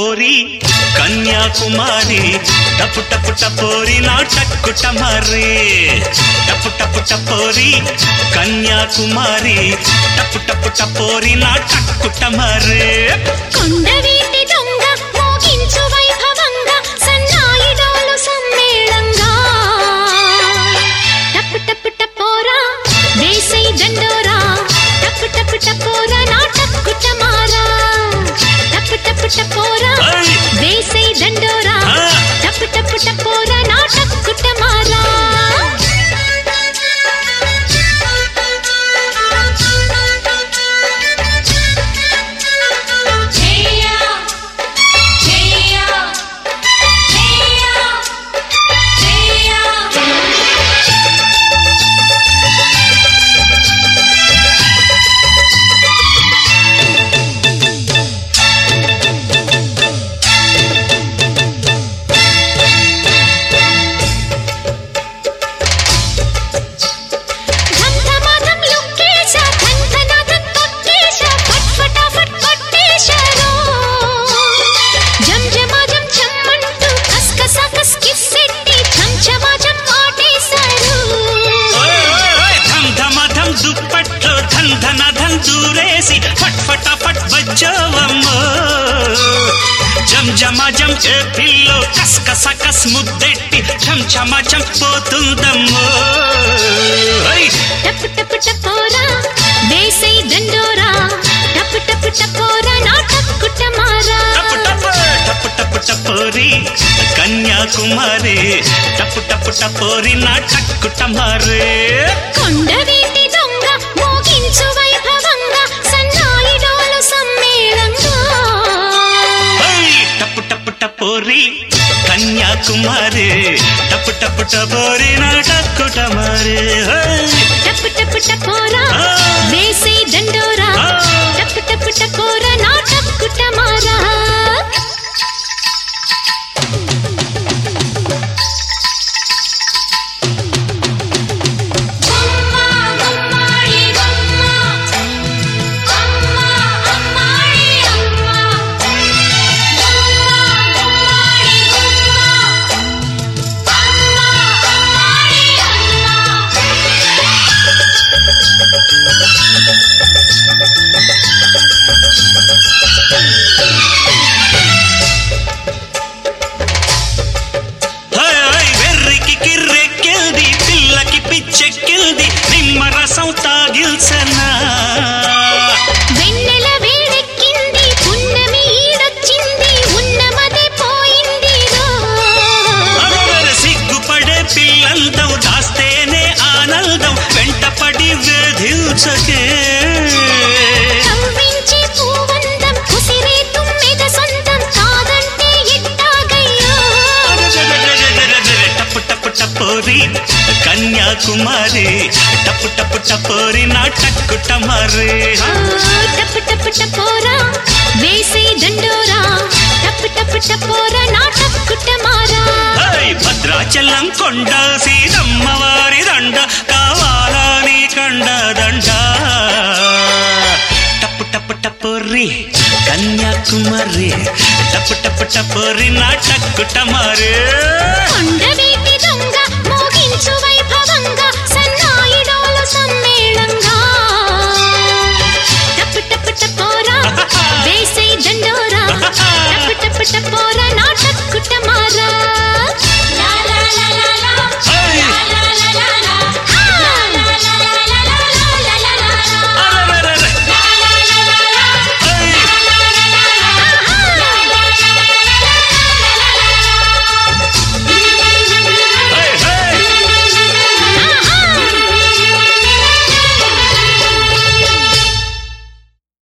టపోరి కన్యాకుమారి టపు టపు టపోరి నా టక్కు టమరే టపు టపు టపోరి కన్యాకుమారి టపు టపు టపోరి నా టక్కు టమరే కొండవీటి దొంగ మోగించు వైభవంగా సన్నాయి డోలు సమ్మేళంగా టప్పు టప్పు టపోరా వేసై దండోరా టప్పు టప్పు టపోరా నా టక్కు టమారా టప్పు టప్పు టపోరా ఐ! వేసై దండోరా ఆ! టప్పు టప్పు టపోరా నా టక్కు టమారా Cheya, cheya, cheya, cheya. ధంధమాధం లుక్కేశా ధంధనాథం తొక్కేశా ఫట్ ఫటాఫట్ కొట్టేశారు జంజమాజం చమ్మంటూ కస్కసా కస్కిస్సెట్టి చంచమాజం ఆటేశారు ఓయ్ ఓయ్ ఓయ్ ధమ్ ధమ ధమ్ దుప్పట్లో ధన్ ధన ధన్ దూరేసి ఫట్ ఫట ఫట్ బజ్జోవమ్మో జం జమ జం ఏ పిల్లో కస్ కస కస్ ముద్దెట్టి ఛం ఛమ ఛం పోతుందమ్మో ఓయ్ టప్పు టప్పు టపోరా వేసై దండోరా టప్పు టప్పు టపోరా నా టక్కు టమారా టపు టపు టపు టపు టపోరి కన్యాకుమారి టపు టపు టపోరి నా టక్కు టమారే కొండవీటి దొంగ మోగించు వైభవంగా సన్నాయి డోలు సమ్మేళంగా ఓయ్ టపు టపు టపోరి కన్యాకుమారి టపు టపు టపోరి నా టక్కు టమారే ఓయ్ టప్పు టప్పు టపోరా ఆ! వేసే దండోరా ఆ! టప్పు టప్పు టపోరా నా టక్కు టమారా Gumma, gummadi, gumma. Amma, ammadi, amma. Gumma, gummadi, gumma. Amma, ammadi, amma. ఓయ్ ఓయ్ వెర్రికి కిర్రెక్కిల్ది పిల్లకి పిచ్చెక్కిల్ది నిమ్మరసం తాగిల్సనా వెన్నెల వేడెక్కింది పున్నమి ఈడొచ్చింది ఉన్నమదే పోయింది అరవర సిగ్గుపడే పిల్లందం దాస్తేనే ఆనందం వెంటపడి వేధించకే కవ్వించి పూవందం కుసిరే తుమ్మెద సొంతం కాదంటే ఎట్టాగయ్యో టప్పు టప్పు టపోరి కన్యాకుమారి టప్పు టప్పు టపోరి నా టక్కు టమారే ఆ, టప్పు టప్పు టపోరా వేసే దండోరా టప్పు టప్పు టపోరా నా టక్కు టమారా ఓయ్ భద్రాచలం కొండ సీతమ్మవారి దండ కావాలా నీ కండ దండ టప్పు టప్పు టపోరి కన్యాకుమారి టప్పు టప్పు టపోరి నా టక్కు టమారే కొండవీటి దొంగ